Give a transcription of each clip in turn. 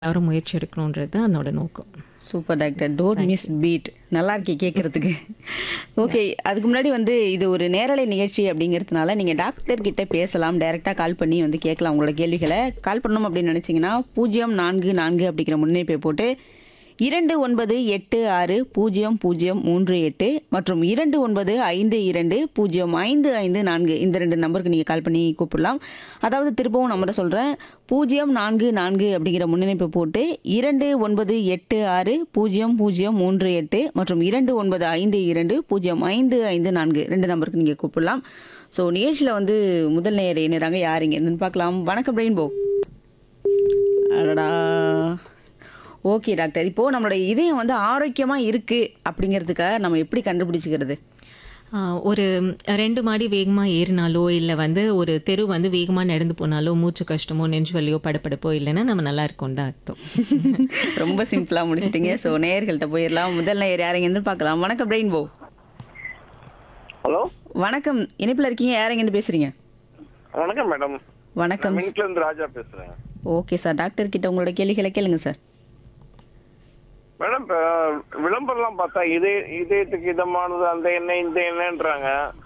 எல்லாரும் முயற்சி எடுக்கணுன்றது தான் அதனோட நோக்கம் super doctor don't miss beat நல்லா இருக்கே கேட்கறதுக்கு ஓகே அதுக்கு முன்னாடி வந்து இது ஒரு நேரலை நிகழ்ச்சி அப்படிங்கிறதுனால நீங்கள் டாக்டர் கிட்ட பேசலாம் டைரெக்டாக கால் பண்ணி வந்து கேட்கலாம் உங்களோட கேள்விகளை கால் பண்ணணும் அப்படின்னு நினச்சிங்கன்னா பூஜ்ஜியம் நான்கு நான்கு அப்படிங்கிற முன்னிணைப்பை போட்டு இரண்டு ஒன்பது எட்டு ஆறு பூஜ்ஜியம் பூஜ்ஜியம் மூன்று எட்டு மற்றும் இரண்டு ஒன்பது ஐந்து இரண்டு பூஜ்ஜியம் ஐந்து ஐந்து நான்கு இந்த ரெண்டு நம்பருக்கு நீங்கள் கால் பண்ணி கூப்பிடலாம் அதாவது திரும்பவும் நம்பரை சொல்கிறேன் பூஜ்ஜியம் நான்கு நான்கு அப்படிங்கிற முன்னிணைப்பை போட்டு இரண்டு ஒன்பது எட்டு ஆறு பூஜ்ஜியம் பூஜ்ஜியம் மூன்று எட்டு மற்றும் இரண்டு ஒன்பது ஐந்து இரண்டு பூஜ்ஜியம் ஐந்து ஐந்து நான்கு ரெண்டு நம்பருக்கு நீங்கள் கூப்பிடலாம் ஸோ நிகழ்ச்சியில் வந்து முதல் நேர இணைறாங்க யார் இங்கே இருந்துன்னு பார்க்கலாம் வணக்கம் ரெயின்போ அடடா ஓகே டாக்டர் இப்போ நம்மளோட இதயம் வந்து ஆரோக்கியமா இருக்கு அப்படிங்கிறதுக்காக நம்ம எப்படி கண்டுபிடிச்சிக்கிறது ஆஹ் ஒரு ரெண்டு மாடி வேகமாக ஏறினாலோ இல்லை வந்து ஒரு தெரு வந்து வேகமாக நடந்து போனாலோ மூச்சு கஷ்டமோ நெஞ்சு வலியோ படப்படப்போ இல்லைன்னா நம்ம நல்லா இருக்கோம் தான் அர்த்தம் ரொம்ப சிம்பிளா முடிச்சிட்டீங்க ஸோ நேயர்கள்ட்ட போயிடலாம் முதல் நேயர் யாரைங்க இருந்து பார்க்கலாம் வணக்கம் ரெயின்போ ஹலோ வணக்கம் இணைப்பில் இருக்கீங்க யாரைங்க பேசுறீங்க வணக்கம் மேடம் வணக்கம் மின்ட்ல இருந்து ராஜா பேசுறேன் ஓகே சார் டாக்டர் கிட்ட உங்களோட கேள்விகளை கேளுங்க சார் மேடம் இப்ப விளம்பரம்லாம் பார்த்தா இதே இதயத்துக்கு இதமானது அந்த எண்ணெய் இந்த எண்ணெய்ன்றாங்க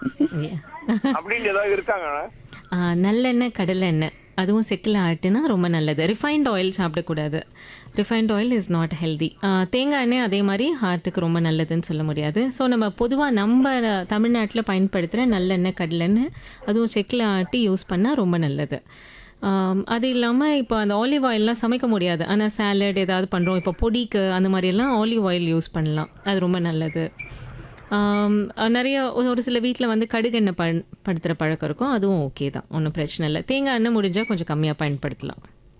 அப்படின்னு ஏதாவது இருக்காங்க ஆஹ் நல்லெண்ணெய் கடலெண்ணெய் அதுவும் செக்கில் ஆட்டுனா ரொம்ப நல்லது ரிஃபைன்ட் ஆயில் சாப்பிடக்கூடாது refined oil is not healthy தேங்காய் எண்ணெய் அதே மாதிரி ஹார்ட்டுக்கு ரொம்ப நல்லதுன்னு சொல்ல முடியாது ஸோ நம்ம பொதுவாக நம்ம தமிழ்நாட்டில் பயன்படுத்துகிற நல்லெண்ணெய் கடலெண்ணெய் அதுவும் செக்கில் ஆட்டி யூஸ் பண்ணால் ரொம்ப நல்லது ஆம், அது இல்லாமல் இப்போ அந்த ஆலிவ் ஆயிலெலாம் சமைக்க முடியாது ஆனால் சாலட் ஏதாவது பண்ணுறோம் இப்போ பொடிக்கு அந்த மாதிரியெல்லாம் ஆலிவ் ஆயில் யூஸ் பண்ணலாம் அது ரொம்ப நல்லது ஆம், அஹ் நிறைய ஒரு ஒரு சில வீட்டில் வந்து கடுகெண்ணெய் பயன் படுத்துகிற பழக்கம் இருக்கும் அதுவும் ஓகே தான் ஒன்றும் பிரச்சனை இல்லை தேங்காய் எண்ணெய் முடிஞ்சால் கொஞ்சம் கம்மியாக பயன்படுத்தலாம்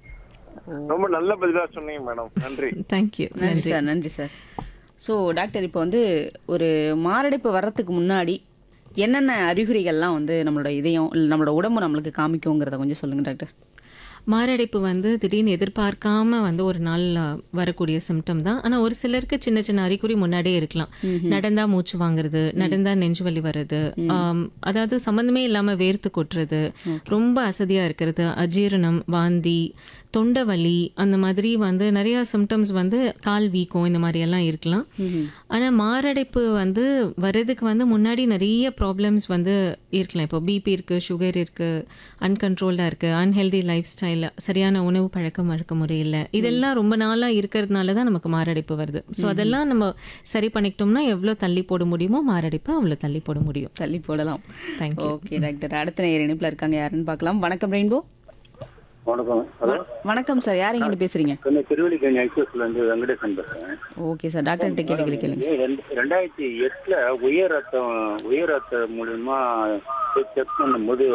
ரொம்ப நல்ல பதிலா சொன்னீங்க மேடம் நன்றி தேங்க்யூ நன்றி சார் நன்றி சார் ஸோ டாக்டர் இப்போ வந்து ஒரு மாரடைப்பு வர்றதுக்கு முன்னாடி என்னென்ன அறிகுறிகள்லாம் வந்து நம்மளோட இதயம் இல்லை நம்மளோட உடம்பு நம்மளுக்கு காமிக்குங்கிறத கொஞ்சம் சொல்லுங்க டாக்டர் மாரடைப்பு வந்து திடீர்னு எதிர்பார்க்காம வந்து ஒரு நாள் அஹ், வரக்கூடிய சிம்டம் தான் ஆனால் ஒரு சிலருக்கு சின்ன சின்ன அறிகுறி முன்னாடியே இருக்கலாம் நடந்தா மூச்சு வாங்குறது நடந்தா நெஞ்சு வலி வருது ஆம், அதாவது சம்மந்தமே இல்லாம வேர்த்து கொட்டுறது ரொம்ப அசதியா இருக்கிறது அஜீரணம் வாந்தி தொண்டை வலி அந்த மாதிரி வந்து நிறைய சிம்டம்ஸ் வந்து கால் வீக்கம் இந்த மாதிரி எல்லாம் இருக்கலாம் ஆனா மாரடைப்பு வந்து வர்றதுக்கு வந்து முன்னாடி நிறைய ப்ராப்ளம்ஸ் வந்து இருக்கலாம் இப்போ பிபி இருக்கு சுகர் இருக்கு அன்கண்ட்ரோல்டாக இருக்கு அன்ஹெல்தி லைஃப் ஸ்டைல் சரியான உணவு பழக்கம் வழக்க முறையில் இதெல்லாம் ரொம்ப நாளா இருக்கிறதுனால தான் நமக்கு மாரடைப்பு வருது ஸோ அதெல்லாம் நம்ம சரி பண்ணிக்கிட்டோம்னா எவ்வளோ தள்ளி போட முடியுமோ மாரடைப்பு அவ்வளோ தள்ளி போட முடியும் தள்ளி போடலாம் தேங்க்யூ ஓகே டாக்டர் அடுத்த நேயர் இணைப்பில் இருக்காங்க யாருன்னு பார்க்கலாம் வணக்கம் ரெயின்போ வணக்கம் ஹலோ வணக்கம் சார் யார் இங்கே பேசுறீங்க சென்னை திருவள்ளிக்கணி ஐசிஎஸ்ல இருந்து வெங்கடேசன் பேசுறேன் ஓகே சார் டாக்டர்கிட்ட கேள்விகளை கேளுங்க ரெண்டு- ரெண்டாயிரத்தி எட்டுல உயர் ரத்தம் உயர் ரத்தம் மூலியமா செக் பண்ணும்போது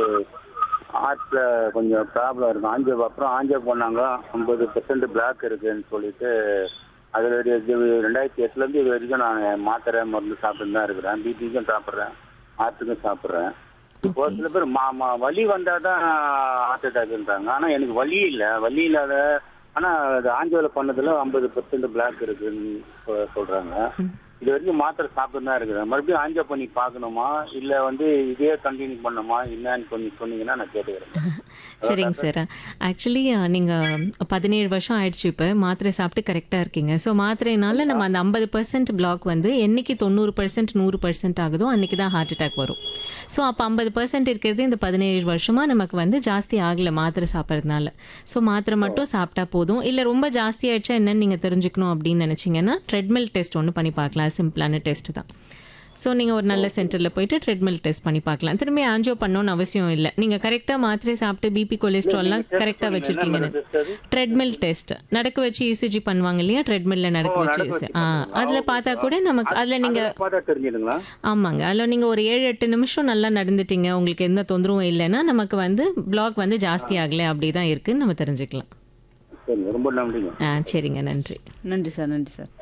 ஹார்ட்ல கொஞ்சம் ப்ராப்ளம் இருக்கும் ஆஞ்சோ அப்புறம் ஆஞ்சோ பண்ணாங்க ஐம்பது பெர்சன்ட் பிளாக் இருக்குன்னு சொல்லிட்டு அதுல ஒரு இது ரெண்டாயிரத்தி எட்டுல இருந்து இது வரைக்கும் நான் மாத்திரை மருந்து சாப்பிட்டு தான் இருக்கிறேன் பிபிக்கும் சாப்பிட்றேன் ஹார்ட்டுக்கும் சாப்பிட்றேன் இப்போ சில பேர் மா மா வலி வந்தாதான் ஹார்ட் அட்டாக்ன்றாங்க ஆனா எனக்கு வலி இல்ல வலி இல்லாத ஆனா அது ஆஞ்சோல பண்ணதுல ஐம்பது பெர்சன்ட் பிளாக் இருக்குன்னு சொ- சொல்றாங்க இது வரைக்கும் மாத்திரை சாப்பிட்டு தான் இருக்கிறேன் மறுபடியும் ஆஞ்சோ பண்ணி பார்க்கணுமா இல்ல வந்து இதே கண்டினியூ பண்ணணுமா என்னன்னு கொஞ்சம் சொன்னீங்கன்னா நான் கேட்டுக்கிறேன் சரிங்க சார் ஆக்சுவலி நீங்கள் பதினேழு வருஷம் ஆயிடுச்சு இப்போ மாத்திரை சாப்பிட்டு கரெக்டாக இருக்கீங்க ஸோ மாத்திரைனால நம்ம அந்த ஐம்பது பர்சன்ட் பிளாக் வந்து என்னைக்கு தொண்ணூறு பர்சன்ட் நூறு பர்சன்ட் ஆகுதோ அன்றைக்கி தான் ஹார்ட் அட்டாக் வரும் ஸோ அப்போ ஐம்பது பர்சன்ட் இருக்கிறது இந்த பதினேழு வருஷமாக நமக்கு வந்து ஜாஸ்தி ஆகலை மாத்திரை சாப்பிட்றதுனால ஸோ மாத்திரை மட்டும் சாப்பிட்டா போதும் இல்லை ரொம்ப ஜாஸ்தி ஆயிடுச்சா என்னன்னு நீங்கள் தெரிஞ்சுக்கணும் அப்படின்னு நினச்சிங்கன்னா ட்ரெட்மில் டெஸ்ட் ஒன்று பண்ணி பார்க்கலாம் சிம்பிளான டெஸ்ட் தான் ஸோ நீங்கள் ஒரு நல்ல சென்டரில் போயிட்டு ட்ரெட்மில் டெஸ்ட் பண்ணி பார்க்கலாம் திரும்பி ஆன்ஜியோ பண்ணணும்னு அவசியம் இல்லை நீங்கள் கரெக்டாக மாத்திரை சாப்பிட்டு பிபி கொலஸ்ட்ரால்லாம் கரெக்டாக வச்சுருக்கீங்கன்னு ட்ரெட்மில் டெஸ்ட் நடக்க வச்சு இசிஜி பண்ணுவாங்க இல்லையா ட்ரெட்மில்ல நடக்க வச்சு ஆ அதில் பார்த்தா கூட நமக்கு அதில் நீங்கள் அதை பார்த்தா தெரிஞ்சிடுங்களா ஆமாங்க அதில் நீங்கள் ஒரு ஏழு எட்டு நிமிஷம் நல்லா நடந்துட்டீங்க உங்களுக்கு எந்த தொந்தரவும் இல்லைன்னா நமக்கு வந்து பிளாக் வந்து ஜாஸ்தி ஆகலை அப்படி தான் இருக்குன்னு நம்ம தெரிஞ்சுக்கலாம் சரிங்க ரொம்ப நன்றிங்க ஆ சரிங்க நன்றி நன்றி சார் நன்றி சார்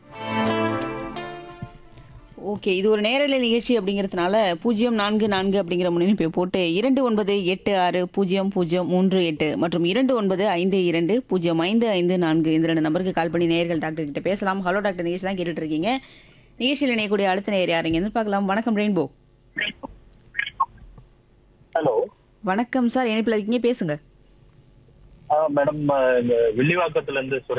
ஓகே இது ஒரு நேரலை நிகழ்ச்சி அப்படிங்கிறதுனால பூஜ்ஜியம் நான்கு நான்கு அப்படிங்கிற முன்னிணைப்பை போட்டு இரண்டு ஒன்பது எட்டு ஆறு பூஜ்ஜியம் பூஜ்ஜியம் மூன்று எட்டு மற்றும் இரண்டு ஒன்பது ஐந்து இரண்டு பூஜ்ஜியம் ஐந்து ஐந்து நான்கு இந்த ரெண்டு நம்பருக்கு கால் பண்ணி நேயர்கள் டாக்டர் கிட்ட பேசலாம் ஹலோ டாக்டர் நிகழ்ச்சி தான் கேட்டுட்டு இருக்கீங்க நிகழ்ச்சியில் இணையக்கூடிய அடுத்த நேயர் யாருங்கன்னு பார்க்கலாம் வணக்கம் ரெயின்போ ஹலோ வணக்கம் சார் இணைப்பில் இருக்கீங்க பேசுங்க மேடம் இந்த வில்லிவாக்கத்துல இருந்து சுரேஷ்